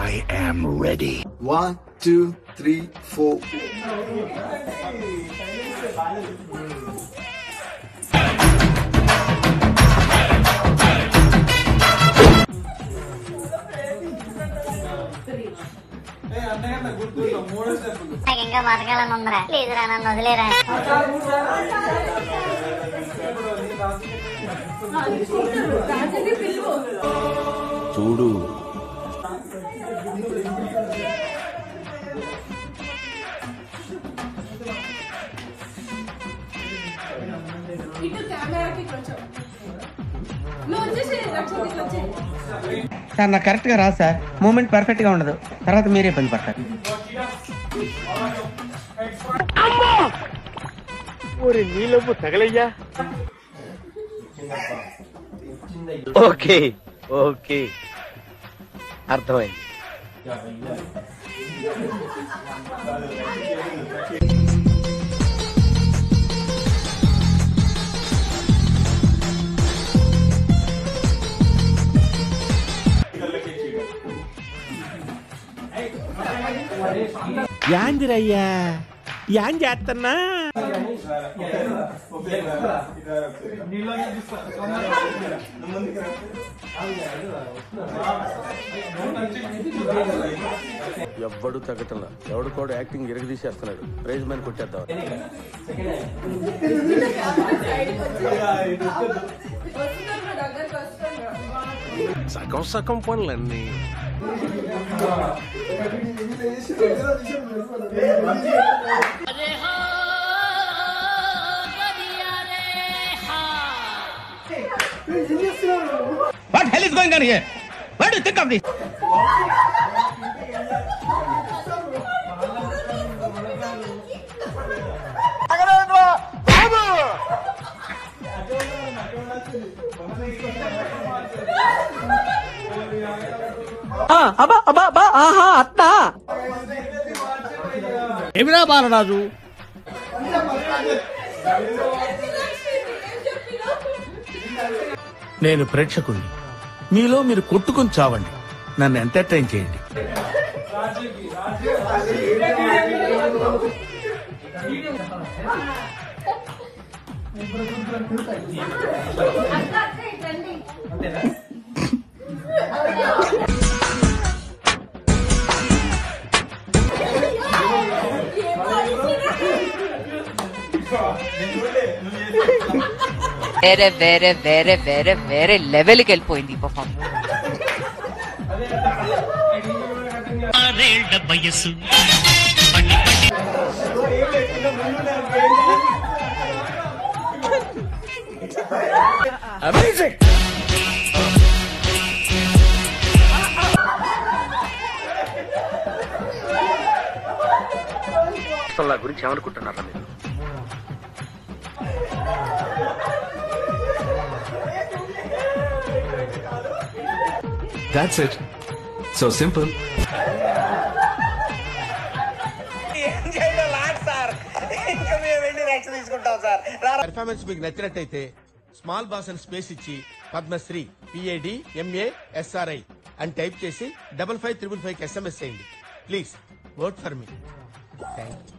I am ready. One, two, three, four. నాకు ఇంకా బతకాలని ఉందిరా ప్లీజ్ రా నన్ను వదిలేరా చూడు ఇటు కెమెరాకి కొంచెం నువ్వు వచ్చేసి రక్షణ ఇట్లా వచ్చేయి సార్ నాకు కరెక్ట్ గా రాదు సార్ మూమెంట్ పర్ఫెక్ట్ గా ఉండదు తర్వాత మీరే ఇబ్బంది పడతారు ఓకే ఓకే అర్థమైంది యాందిరయ్యా యాం చేస్తున్నా ఎవ్వడు తగ్గటంలా ఎవడు కూడా యాక్టింగ్ ఇరగదీసేస్తున్నాడు ప్రైజ్ మ్యాన్ కొట్టేద్దాం వస్తున్నారు దగ్గరకు వస్తున్నారు సగం సగం పనులన్నీ what hell is going on here what do think of this అబ్బా అబ్బా అబ్బా ఆహా అత్తా ఏమిరా బాలరాజు నేను ప్రేక్షకుణ్ణి మీలో మీరు కొట్టుకుని చావండి నన్ను ఎంటర్టైన్ చేయండి అక్క అక్క ఇట్లండి వేరే వేరే వేరే వేరే వేరే లెవెల్కి వెళ్ళిపోయింది ఈ పర్ఫార్మెన్స్ అసలు నా గురించి ఏమనుకుంటున్నారా మీరు That's it. So simple. Performance మీకు నచ్చినట్టయితే స్మాల్ బాస్ అని స్పేస్ ఇచ్చి పద్మశ్రీ పిఏడి ఎంఏ ఎస్ఆర్ఐ అని టైప్ చేసి double five triple five SMS చేయండి please work for me thank you